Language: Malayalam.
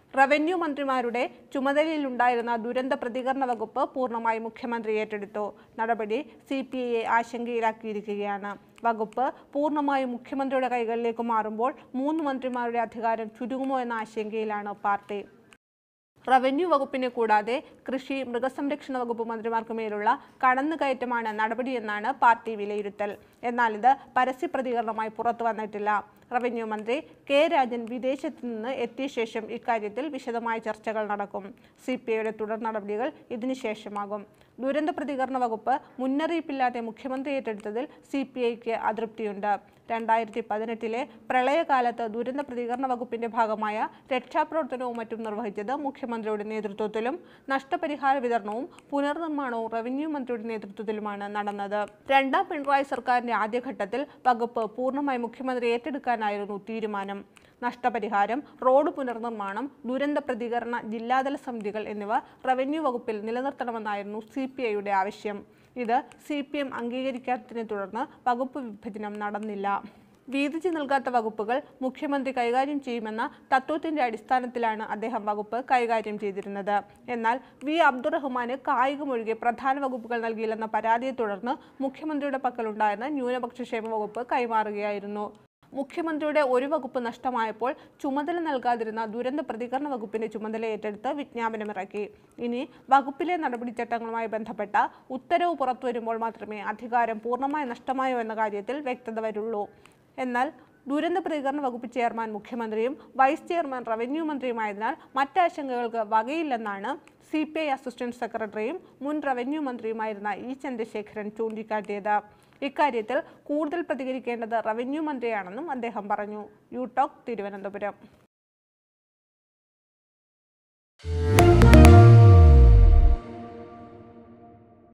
റവന്യൂ മന്ത്രിമാരുടെ ചുമതലയിലുണ്ടായിരുന്ന ദുരന്ത പ്രതികരണ വകുപ്പ് പൂർണ്ണമായി മുഖ്യമന്ത്രി ഏറ്റെടുത്തു നടപടി സി പി ഐയെ ആശങ്കയിലാക്കിയിരിക്കുകയാണ് വകുപ്പ് പൂർണ്ണമായും മുഖ്യമന്ത്രിയുടെ കൈകളിലേക്ക് മാറുമ്പോൾ മൂന്ന് മന്ത്രിമാരുടെ അധികാരം ചുരുങ്ങുമോ എന്ന ആശങ്കയിലാണ് പാർട്ടി റവന്യൂ വകുപ്പിനെ കൂടാതെ കൃഷി മൃഗസംരക്ഷണ വകുപ്പ് മന്ത്രിമാർക്ക് മേലുള്ള കടന്നുകയറ്റമാണ് നടപടിയെന്നാണ് പാർട്ടി വിലയിരുത്തൽ എന്നാൽ ഇത് പരസ്യ പ്രതികരണമായി പുറത്തു വന്നിട്ടില്ല റവന്യൂ മന്ത്രി കെ രാജൻ വിദേശത്ത് നിന്ന് എത്തിയ ശേഷം ഇക്കാര്യത്തിൽ വിശദമായ ചർച്ചകൾ നടക്കും സി പി ഐയുടെ തുടർ നടപടികൾ ഇതിനുശേഷമാകും ദുരന്ത പ്രതികരണ വകുപ്പ് മുന്നറിയിപ്പില്ലാതെ മുഖ്യമന്ത്രി ഏറ്റെടുത്തതിൽ സി പി ഐക്ക് അതൃപ്തിയുണ്ട് രണ്ടായിരത്തി പതിനെട്ടിലെ പ്രളയകാലത്ത് ദുരന്ത പ്രതികരണ വകുപ്പിന്റെ ഭാഗമായ രക്ഷാപ്രവർത്തനവും മറ്റും നിർവഹിച്ചത് മുഖ്യമന്ത്രിയുടെ നേതൃത്വത്തിലും നഷ്ടപരിഹാര വിതരണവും പുനർനിർമ്മാണവും റവന്യൂ മന്ത്രിയുടെ നേതൃത്വത്തിലുമാണ് നടന്നത് രണ്ടാം പിണറായി സർക്കാരിന്റെ ആദ്യഘട്ടത്തിൽ വകുപ്പ് പൂർണ്ണമായി മുഖ്യമന്ത്രി ഏറ്റെടുക്കാനായിരുന്നു തീരുമാനം നഷ്ടപരിഹാരം റോഡ് പുനർനിർമ്മാണം ദുരന്ത പ്രതികരണ ജില്ലാതല സമിതികൾ എന്നിവ റവന്യൂ വകുപ്പിൽ നിലനിർത്തണമെന്നായിരുന്നു സി പി ഐയുടെ ആവശ്യം ഇത് സി പി എം അംഗീകരിക്കാത്തതിനെ തുടർന്ന് വകുപ്പ് വിഭജനം നടന്നില്ല വീതിച്ചു നൽകാത്ത വകുപ്പുകൾ മുഖ്യമന്ത്രി കൈകാര്യം ചെയ്യുമെന്ന തത്വത്തിന്റെ അടിസ്ഥാനത്തിലാണ് അദ്ദേഹം വകുപ്പ് കൈകാര്യം ചെയ്തിരുന്നത് എന്നാൽ വി അബ്ദുറഹ്മാന് കായികമൊഴികെ പ്രധാന വകുപ്പുകൾ നൽകിയില്ലെന്ന പരാതിയെ തുടർന്ന് മുഖ്യമന്ത്രിയുടെ പക്കലുണ്ടായിരുന്ന ന്യൂനപക്ഷ ക്ഷേമ വകുപ്പ് കൈമാറുകയായിരുന്നു മുഖ്യമന്ത്രിയുടെ ഒരു വകുപ്പ് നഷ്ടമായപ്പോൾ ചുമതല നൽകാതിരുന്ന ദുരന്ത പ്രതികരണ വകുപ്പിന്റെ ചുമതല ഏറ്റെടുത്ത് വിജ്ഞാപനമിറക്കി ഇനി വകുപ്പിലെ നടപടിച്ചട്ടങ്ങളുമായി ബന്ധപ്പെട്ട ഉത്തരവ് പുറത്തുവരുമ്പോൾ മാത്രമേ അധികാരം പൂർണ്ണമായി നഷ്ടമായോ എന്ന കാര്യത്തിൽ വ്യക്തത വരുള്ളൂ എന്നാൽ ദുരന്ത പ്രതികരണ വകുപ്പ് ചെയർമാൻ മുഖ്യമന്ത്രിയും വൈസ് ചെയർമാൻ റവന്യൂ മന്ത്രിയുമായതിനാൽ മറ്റാശങ്കകൾക്ക് വകയില്ലെന്നാണ് സി പി ഐ അസിസ്റ്റന്റ് സെക്രട്ടറിയും മുൻ റവന്യൂ മന്ത്രിയുമായിരുന്ന ഇ ചന്ദ്രശേഖരൻ ചൂണ്ടിക്കാട്ടിയത് ഇക്കാര്യത്തിൽ കൂടുതൽ പ്രതികരിക്കേണ്ടത് റവന്യൂ മന്ത്രിയാണെന്നും അദ്ദേഹം പറഞ്ഞു യു ടോക്ക് തിരുവനന്തപുരം